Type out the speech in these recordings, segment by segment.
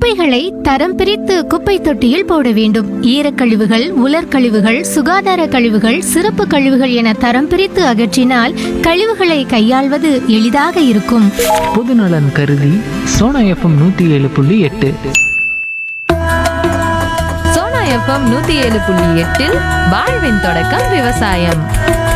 குப்பைகளை தரம் பிரித்து குப்பை தொட்டியில் போட வேண்டும் ஈரக்கழிவுகள் உலர்கழிவுகள் சுகாதார கழிவுகள் சிறப்பு கழிவுகள் என தரம் பிரித்து அகற்றினால் கழிவுகளை கையாள்வது எளிதாக இருக்கும் பொதுநலன் கருதி சோனா எஃப்எம் நூற்றி ஏழு புள்ளி எட்டு சோனா எஃப்எம் நூத்தி ஏழு புள்ளி எட்டில் வாழ்வின் தொடக்கம் விவசாயம்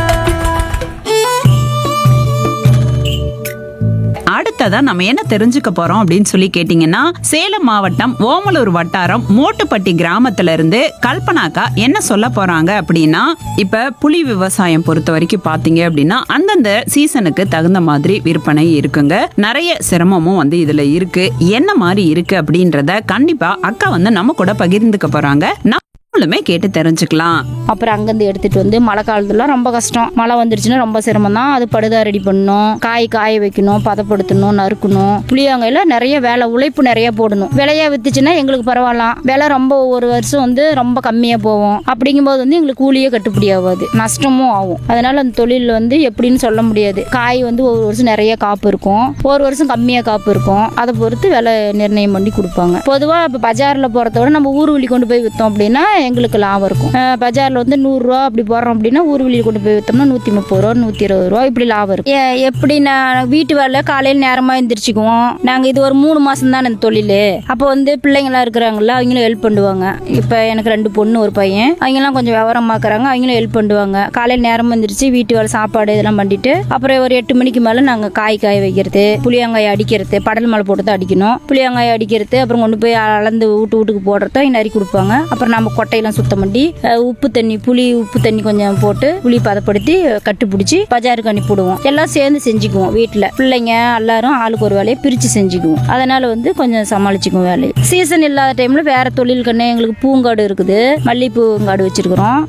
அடுத்ததா நம்ம என்ன தெரிஞ்சுக்க போறோம் அப்படின்னு சொல்லி கேட்டீங்கன்னா சேலம் மாவட்டம் ஓமலூர் வட்டாரம் மோட்டுப்பட்டி கிராமத்துல இருந்து கல்பனாக்கா என்ன சொல்ல போறாங்க அப்படின்னா இப்ப புலி விவசாயம் பொறுத்த வரைக்கும் பாத்தீங்க அப்படின்னா அந்தந்த சீசனுக்கு தகுந்த மாதிரி விற்பனை இருக்குங்க நிறைய சிரமமும் வந்து இதுல இருக்கு என்ன மாதிரி இருக்கு அப்படின்றத கண்டிப்பா அக்கா வந்து நம்ம கூட பகிர்ந்துக்க போறாங்க நம்மளுமே கேட்டு தெரிஞ்சுக்கலாம் அப்புறம் அங்கேருந்து எடுத்துட்டு வந்து மழை காலத்துலாம் ரொம்ப கஷ்டம் மழை வந்துருச்சுன்னா ரொம்ப சிரமம் தான் அது படுதா ரெடி பண்ணணும் காய் காய வைக்கணும் பதப்படுத்தணும் நறுக்கணும் புளியாங்கையில் நிறைய வேலை உழைப்பு நிறைய போடணும் விலையா வித்துச்சுன்னா எங்களுக்கு பரவாயில்லாம் விலை ரொம்ப ஒரு வருஷம் வந்து ரொம்ப கம்மியாக போகும் அப்படிங்கும்போது வந்து எங்களுக்கு கூலியே கட்டுப்படி ஆகாது நஷ்டமும் ஆகும் அதனால அந்த தொழில் வந்து எப்படின்னு சொல்ல முடியாது காய் வந்து ஒரு வருஷம் நிறைய காப்பு இருக்கும் ஒரு வருஷம் கம்மியாக காப்பு இருக்கும் அதை பொறுத்து விலை நிர்ணயம் பண்ணி கொடுப்பாங்க பொதுவாக இப்போ பஜாரில் போகிறத விட நம்ம ஊர்வலி கொண்டு போய் விற்றோம் அப்படின்னா எங்களுக்கு லாபம் இருக்கும் பஜாரில் வந்து நூறுரூவா அப்படி போடுறோம் அப்படின்னா ஊர்வலியில் கொண்டு போய் விற்றோம்னா நூற்றி முப்பது ரூபா நூற்றி இருபது ரூபா இப்படி லாபம் இருக்கும் எ- எப்படி நான் வீட்டு வேலை காலையில் நேரமாக எந்திரிச்சுக்குவோம் நாங்கள் இது ஒரு மூணு மாதம் தான் இந்த தொழில் அப்போ வந்து பிள்ளைங்களாம் இருக்கிறாங்கல்ல அவங்களும் ஹெல்ப் பண்ணுவாங்க இப்போ எனக்கு ரெண்டு பொண்ணு ஒரு பையன் அவங்கெல்லாம் கொஞ்சம் விவரமாக்குறாங்க அவங்களும் ஹெல்ப் பண்ணுவாங்க காலையில் நேரமாக எந்திரிச்சு வீட்டு வேலை சாப்பாடு இதெல்லாம் பண்ணிட்டு அப்புறம் ஒரு எட்டு மணிக்கு மேலே நாங்கள் காய் காய வைக்கிறது புளியங்காய் அடிக்கிறது படல் மேலே போட்டு தான் அடிக்கணும் புளியங்காய் அடிக்கிறது அப்புறம் கொண்டு போய் அளந்து வீட்டு வீட்டுக்கு போடுறத அவங்க நறுக்கி கொடுப்பாங்க அப்புறம் நம்ம கொட்டையெல்லாம் சுத்தம் பண்ணி அஹ், உப்பு தண்ணி புளி உப்பு தண்ணி கொஞ்சம் போட்டு புளி பதப்படுத்தி கட்டு பிடிச்சி பஜாருக்கு அனுப்பிவிடுவோம் எல்லாம் சேர்ந்து செஞ்சுக்குவோம் வீட்டில் பிள்ளைங்க எல்லாரும் ஆளுக்கு ஒரு வேலையை பிரித்து செஞ்சுக்குவோம் அதனால வந்து கொஞ்சம் சமாளிச்சுக்குவோம் வேலையை சீசன் இல்லாத டைமில் வேற தொழில் கண்ணு எங்களுக்கு பூங்காடு இருக்குது மல்லிகைப்பூங்காடு வச்சிருக்கிறோம்